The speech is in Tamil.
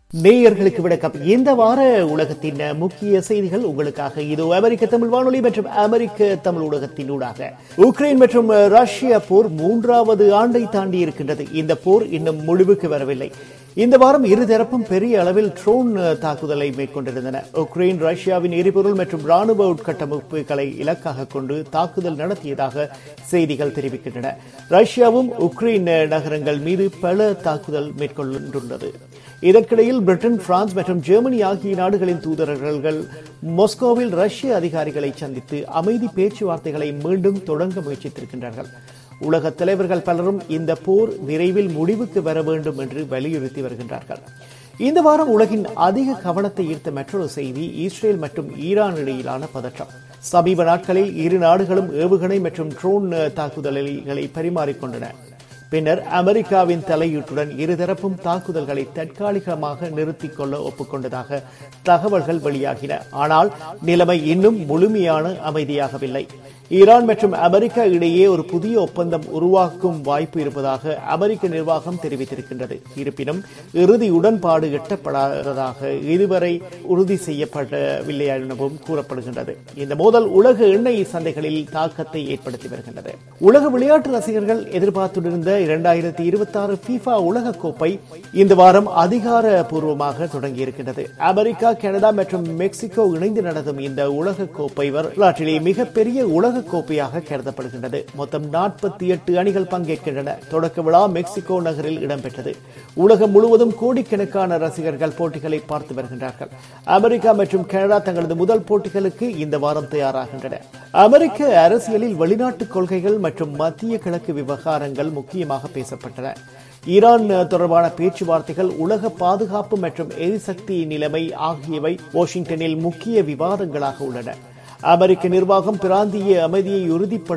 நேயர்களுக்கு விளக்கம் இந்த வார உலகத்தின் முக்கிய செய்திகள் உங்களுக்காக இது அமெரிக்க தமிழ் வானொலி மற்றும் அமெரிக்க தமிழ் ஊடகத்தின் ஊடாக உக்ரைன் மற்றும் ரஷ்யா போர் மூன்றாவது ஆண்டை தாண்டி இருக்கின்றது இந்த போர் இன்னும் முடிவுக்கு வரவில்லை இந்த வாரம் இருதரப்பும் பெரிய அளவில் ட்ரோன் தாக்குதலை மேற்கொண்டிருந்தன உக்ரைன் ரஷ்யாவின் எரிபொருள் மற்றும் ராணுவ உட்கட்டமைப்புகளை இலக்காக கொண்டு தாக்குதல் நடத்தியதாக செய்திகள் தெரிவிக்கின்றன ரஷ்யாவும் உக்ரைன் நகரங்கள் மீது பல தாக்குதல் மேற்கொண்டுள்ளது இதற்கிடையில் பிரிட்டன் பிரான்ஸ் மற்றும் ஜெர்மனி ஆகிய நாடுகளின் தூதரர்கள் மாஸ்கோவில் ரஷ்ய அதிகாரிகளை சந்தித்து அமைதி பேச்சுவார்த்தைகளை மீண்டும் தொடங்க முயற்சித்திருக்கின்றார்கள் உலக தலைவர்கள் பலரும் இந்த போர் விரைவில் முடிவுக்கு வர வேண்டும் என்று வலியுறுத்தி வருகின்றார்கள் இந்த வாரம் உலகின் அதிக கவனத்தை ஈர்த்த மற்றொரு செய்தி இஸ்ரேல் மற்றும் ஈரான் இடையிலான பதற்றம் சமீப நாட்களில் இரு நாடுகளும் ஏவுகணை மற்றும் ட்ரோன் தாக்குதல்களை பரிமாறிக்கொண்டன பின்னர் அமெரிக்காவின் தலையீட்டுடன் இருதரப்பும் தாக்குதல்களை தற்காலிகமாக நிறுத்திக் கொள்ள ஒப்புக்கொண்டதாக தகவல்கள் வெளியாகின ஆனால் நிலைமை இன்னும் முழுமையான அமைதியாகவில்லை ஈரான் மற்றும் அமெரிக்கா இடையே ஒரு புதிய ஒப்பந்தம் உருவாக்கும் வாய்ப்பு இருப்பதாக அமெரிக்க நிர்வாகம் தெரிவித்திருக்கின்றது இருப்பினும் இறுதி உடன்பாடு எட்டப்படாததாக இதுவரை உறுதி செய்யப்படவில்லை எனவும் கூறப்படுகின்றது இந்த மோதல் உலக எண்ணெய் சந்தைகளில் தாக்கத்தை ஏற்படுத்தி வருகின்றது உலக விளையாட்டு ரசிகர்கள் எதிர்பார்த்திருந்த இரண்டாயிரத்தி இருபத்தி ஆறு பிஃபா உலக கோப்பை இந்த வாரம் அதிகாரப்பூர்வமாக தொடங்கியிருக்கின்றது அமெரிக்கா கனடா மற்றும் மெக்சிகோ இணைந்து நடத்தும் இந்த உலக கோப்பை வரலாற்றிலே மிகப்பெரிய உலக கோப்பையாக கருதப்படுகின்றது மொத்தம் நாற்பத்தி எட்டு அணிகள் பங்கேற்கின்றன தொடக்க விழா மெக்சிகோ நகரில் இடம்பெற்றது உலகம் முழுவதும் கோடிக்கணக்கான ரசிகர்கள் போட்டிகளை பார்த்து வருகின்றார்கள் அமெரிக்கா மற்றும் கனடா தங்களது முதல் போட்டிகளுக்கு இந்த வாரம் தயாராகின்றன அமெரிக்க அரசியலில் வெளிநாட்டு கொள்கைகள் மற்றும் மத்திய கிழக்கு விவகாரங்கள் முக்கியமாக பேசப்பட்டன ஈரான் தொடர்பான பேச்சுவார்த்தைகள் உலக பாதுகாப்பு மற்றும் எரிசக்தி நிலைமை ஆகியவை வாஷிங்டனில் முக்கிய விவாதங்களாக உள்ளன அமெரிக்க நிர்வாகம் பிராந்திய அமைதியை உறுதிப்படுத்த